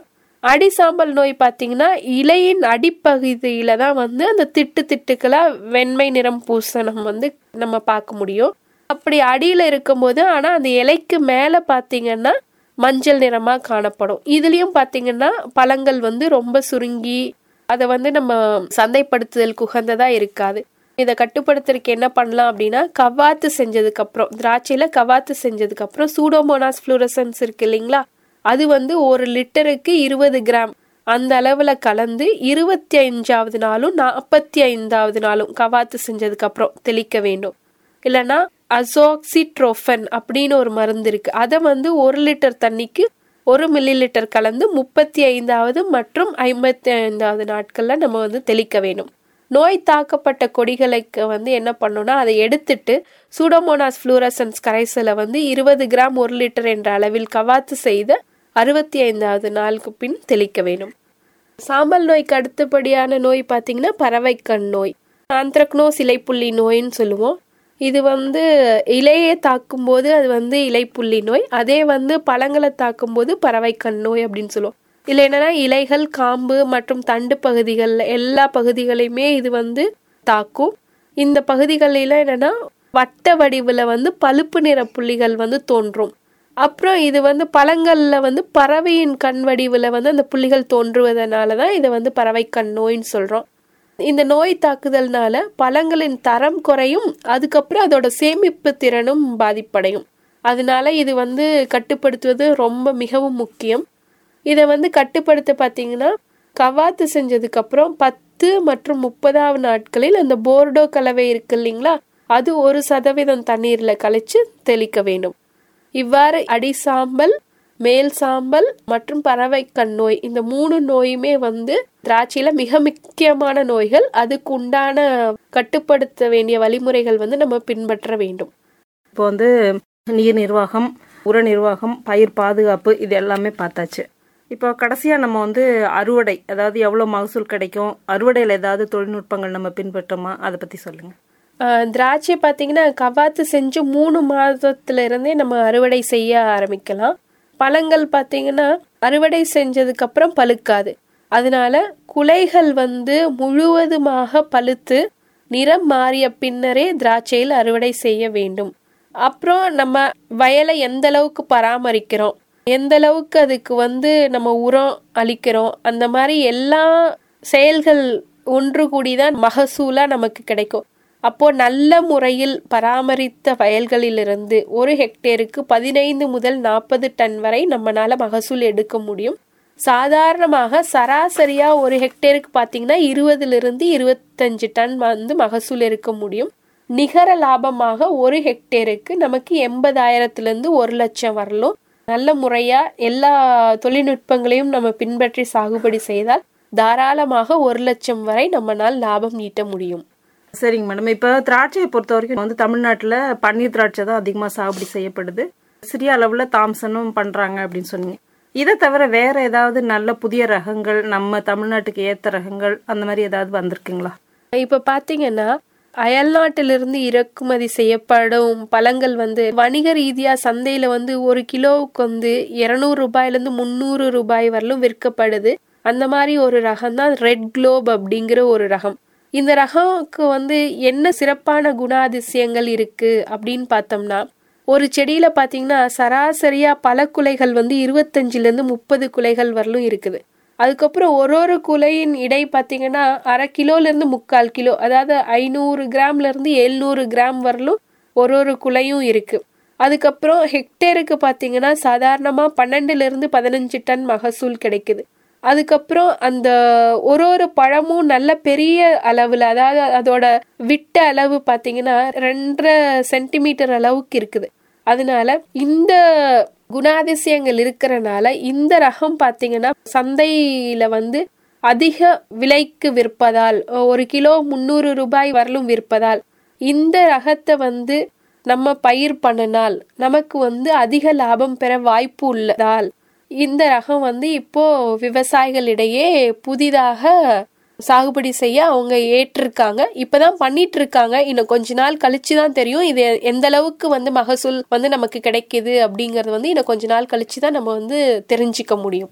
அடிசாம்பல் நோய் பார்த்தீங்கன்னா இலையின் அடிப்பகுதியில தான் வந்து அந்த திட்டு திட்டுக்களா வெண்மை நிறம் பூசணம் வந்து நம்ம பார்க்க முடியும் அப்படி அடியில இருக்கும்போது ஆனா அந்த இலைக்கு மேல பார்த்தீங்கன்னா மஞ்சள் நிறமா காணப்படும் இதுலயும் பார்த்தீங்கன்னா பழங்கள் வந்து ரொம்ப சுருங்கி அதை வந்து நம்ம சந்தைப்படுத்துதல் குகந்ததா இருக்காது இதை கட்டுப்படுத்துறதுக்கு என்ன பண்ணலாம் அப்படின்னா கவாத்து செஞ்சதுக்கு அப்புறம் திராட்சையில கவாத்து செஞ்சதுக்கு அப்புறம் சூடோமோனாஸ் ஃப்ளூரசன்ஸ் இருக்கு இல்லைங்களா அது வந்து ஒரு லிட்டருக்கு இருபது கிராம் அந்த அளவுல கலந்து இருபத்தி அஞ்சாவது நாளும் நாற்பத்தி ஐந்தாவது நாளும் கவாத்து செஞ்சதுக்கு அப்புறம் தெளிக்க வேண்டும் இல்லைன்னா அசோக்சிட்ரோஃபன் அப்படின்னு ஒரு மருந்து இருக்கு அதை வந்து ஒரு லிட்டர் தண்ணிக்கு ஒரு மில்லி லிட்டர் கலந்து முப்பத்தி ஐந்தாவது மற்றும் ஐம்பத்தி ஐந்தாவது நாட்கள்ல நம்ம வந்து தெளிக்க வேண்டும் நோய் தாக்கப்பட்ட கொடிகளுக்கு வந்து என்ன பண்ணணும்னா அதை எடுத்துட்டு சூடோமோனாஸ் ஃப்ளூரசன்ஸ் கரைசலை வந்து இருபது கிராம் ஒரு லிட்டர் என்ற அளவில் கவாத்து செய்த அறுபத்தி ஐந்தாவது நாளுக்கு பின் தெளிக்க வேண்டும் சாம்பல் நோய்க்கு அடுத்தபடியான நோய் பார்த்தீங்கன்னா பறவைக்கண் நோய் ஆந்த்ரக்னோஸ் இலைப்புள்ளி நோயின்னு சொல்லுவோம் இது வந்து இலையை தாக்கும்போது அது வந்து இலைப்புள்ளி நோய் அதே வந்து பழங்களை தாக்கும்போது பறவைக்கண் நோய் அப்படின்னு சொல்லுவோம் இல்லை என்னன்னா இலைகள் காம்பு மற்றும் தண்டு பகுதிகள் எல்லா பகுதிகளையுமே இது வந்து தாக்கும் இந்த பகுதிகளில் என்னன்னா வட்ட வடிவில் வந்து பழுப்பு நிற புள்ளிகள் வந்து தோன்றும் அப்புறம் இது வந்து பழங்கள்ல வந்து பறவையின் கண் வடிவில் வந்து அந்த புள்ளிகள் தோன்றுவதனால தான் இதை வந்து பறவை கண் நோயின்னு சொல்றோம் இந்த நோய் தாக்குதல்னால பழங்களின் தரம் குறையும் அதுக்கப்புறம் அதோட சேமிப்பு திறனும் பாதிப்படையும் அதனால இது வந்து கட்டுப்படுத்துவது ரொம்ப மிகவும் முக்கியம் இதை வந்து கட்டுப்படுத்த பார்த்தீங்கன்னா கவாத்து செஞ்சதுக்கு அப்புறம் பத்து மற்றும் முப்பதாவது நாட்களில் அந்த போர்டோ கலவை இருக்கு இல்லைங்களா அது ஒரு சதவீதம் தண்ணீர்ல கழிச்சு தெளிக்க வேண்டும் இவ்வாறு அடிசாம்பல் மேல் சாம்பல் மற்றும் பறவை கண் நோய் இந்த மூணு நோயுமே வந்து திராட்சையில மிக முக்கியமான நோய்கள் அதுக்கு உண்டான கட்டுப்படுத்த வேண்டிய வழிமுறைகள் வந்து நம்ம பின்பற்ற வேண்டும் இப்போ வந்து நீர் நிர்வாகம் உர நிர்வாகம் பயிர் பாதுகாப்பு இது எல்லாமே பார்த்தாச்சு இப்போ கடைசியாக நம்ம வந்து அறுவடை அதாவது எவ்வளோ மகசூல் கிடைக்கும் அறுவடையில் ஏதாவது தொழில்நுட்பங்கள் நம்ம பின்பற்றோமா அதை பற்றி சொல்லுங்கள் ஆஹ் திராட்சை பார்த்தீங்கன்னா கவாத்து செஞ்சு மூணு மாதத்துல இருந்தே நம்ம அறுவடை செய்ய ஆரம்பிக்கலாம் பழங்கள் பார்த்தீங்கன்னா அறுவடை செஞ்சதுக்கு அப்புறம் பழுக்காது அதனால குலைகள் வந்து முழுவதுமாக பழுத்து நிறம் மாறிய பின்னரே திராட்சையில் அறுவடை செய்ய வேண்டும் அப்புறம் நம்ம வயலை எந்த அளவுக்கு பராமரிக்கிறோம் எந்த அளவுக்கு அதுக்கு வந்து நம்ம உரம் அளிக்கிறோம் அந்த மாதிரி எல்லா செயல்கள் ஒன்று கூடிதான் மகசூலா நமக்கு கிடைக்கும் அப்போ நல்ல முறையில் பராமரித்த வயல்களிலிருந்து ஒரு ஹெக்டேருக்கு பதினைந்து முதல் நாற்பது டன் வரை நம்மளால மகசூல் எடுக்க முடியும் சாதாரணமாக சராசரியா ஒரு ஹெக்டேருக்கு பார்த்தீங்கன்னா இருபதுல இருந்து இருபத்தஞ்சு டன் வந்து மகசூல் எடுக்க முடியும் நிகர லாபமாக ஒரு ஹெக்டேருக்கு நமக்கு எண்பதாயிரத்துல இருந்து ஒரு லட்சம் வரலும் நல்ல முறையா எல்லா தொழில்நுட்பங்களையும் நம்ம பின்பற்றி சாகுபடி செய்தால் தாராளமாக ஒரு லட்சம் வரை நம்மளால் லாபம் ஈட்ட முடியும் சரிங்க மேடம் இப்போ திராட்சையை பொறுத்த வரைக்கும் வந்து தமிழ்நாட்டில் பன்னீர் திராட்சை தான் அதிகமாக சாகுபடி செய்யப்படுது சிறிய அளவில் தாம்சனும் பண்ணுறாங்க அப்படின்னு சொன்னீங்க இதை தவிர வேற ஏதாவது நல்ல புதிய ரகங்கள் நம்ம தமிழ்நாட்டுக்கு ஏற்ற ரகங்கள் அந்த மாதிரி ஏதாவது வந்திருக்குங்களா இப்ப பாத்தீங்கன்னா அயல்நாட்டிலிருந்து இறக்குமதி செய்யப்படும் பழங்கள் வந்து வணிக ரீதியா சந்தையில வந்து ஒரு கிலோவுக்கு வந்து இருநூறு ரூபாயில இருந்து முந்நூறு ரூபாய் வரலும் விற்கப்படுது அந்த மாதிரி ஒரு ரகம் தான் ரெட் குளோப் அப்படிங்கிற ஒரு ரகம் இந்த ரகம்க்கு வந்து என்ன சிறப்பான குணாதிசயங்கள் இருக்கு அப்படின்னு பார்த்தோம்னா ஒரு செடியில பாத்தீங்கன்னா சராசரியா பல குலைகள் வந்து இருபத்தஞ்சுல இருந்து முப்பது குலைகள் வரலும் இருக்குது அதுக்கப்புறம் ஒரு ஒரு குலையின் இடை பார்த்தீங்கன்னா அரை கிலோல இருந்து முக்கால் கிலோ அதாவது ஐநூறு கிராம்ல இருந்து எழுநூறு கிராம் வரலும் ஒரு ஒரு குலையும் இருக்கு அதுக்கப்புறம் ஹெக்டேருக்கு பார்த்தீங்கன்னா சாதாரணமாக பன்னெண்டுல இருந்து பதினஞ்சு டன் மகசூல் கிடைக்குது அதுக்கப்புறம் அந்த ஒரு ஒரு பழமும் நல்ல பெரிய அளவில் அதாவது அதோட விட்ட அளவு பார்த்தீங்கன்னா ரெண்டரை சென்டிமீட்டர் அளவுக்கு இருக்குது அதனால இந்த குணாதிசயங்கள் இருக்கிறனால இந்த ரகம் பார்த்தீங்கன்னா சந்தையில வந்து அதிக விலைக்கு விற்பதால் ஒரு கிலோ முந்நூறு ரூபாய் வரலும் விற்பதால் இந்த ரகத்தை வந்து நம்ம பயிர் பண்ணினால் நமக்கு வந்து அதிக லாபம் பெற வாய்ப்பு உள்ளதால் இந்த ரகம் வந்து இப்போ விவசாயிகளிடையே புதிதாக சாகுபடி செய்ய அவங்க ஏற்றிருக்காங்க இப்பதான் பண்ணிட்டு இருக்காங்க இன்னும் கொஞ்ச நாள் கழிச்சு தான் தெரியும் இது எந்த அளவுக்கு வந்து மகசூல் வந்து நமக்கு கிடைக்குது அப்படிங்கறது வந்து இன்னும் கொஞ்ச நாள் கழிச்சு தான் நம்ம வந்து தெரிஞ்சுக்க முடியும்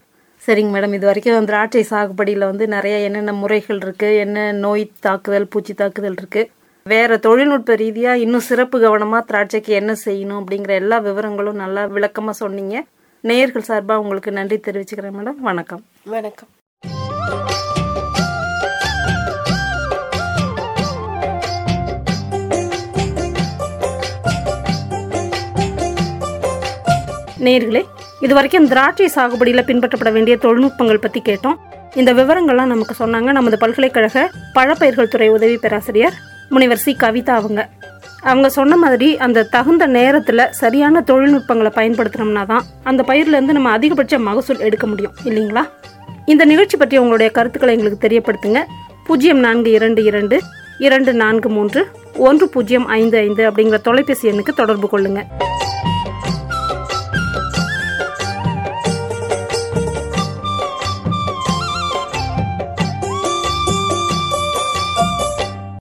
சரிங்க மேடம் இது வரைக்கும் திராட்சை சாகுபடியில் வந்து நிறைய என்னென்ன முறைகள் இருக்குது என்ன நோய் தாக்குதல் பூச்சி தாக்குதல் இருக்குது வேறு தொழில்நுட்ப ரீதியாக இன்னும் சிறப்பு கவனமாக திராட்சைக்கு என்ன செய்யணும் அப்படிங்கிற எல்லா விவரங்களும் நல்லா விளக்கமாக சொன்னீங்க நேயர்கள் சார்பாக உங்களுக்கு நன்றி தெரிவிச்சுக்கிறேன் மேடம் வணக்கம் வணக்கம் நேர்களே இது வரைக்கும் திராட்சை சாகுபடியில் பின்பற்றப்பட வேண்டிய தொழில்நுட்பங்கள் பற்றி கேட்டோம் இந்த விவரங்கள்லாம் நமக்கு சொன்னாங்க நமது பல்கலைக்கழக பழப்பயிர்கள் துறை உதவி பேராசிரியர் முனைவர் சி கவிதா அவங்க அவங்க சொன்ன மாதிரி அந்த தகுந்த நேரத்தில் சரியான தொழில்நுட்பங்களை பயன்படுத்தினோம்னா தான் அந்த பயிர்லேருந்து நம்ம அதிகபட்ச மகசூல் எடுக்க முடியும் இல்லைங்களா இந்த நிகழ்ச்சி பற்றி உங்களுடைய கருத்துக்களை எங்களுக்கு தெரியப்படுத்துங்க பூஜ்ஜியம் நான்கு இரண்டு இரண்டு இரண்டு நான்கு மூன்று ஒன்று பூஜ்ஜியம் ஐந்து ஐந்து அப்படிங்கிற தொலைபேசி எண்ணுக்கு தொடர்பு கொள்ளுங்கள்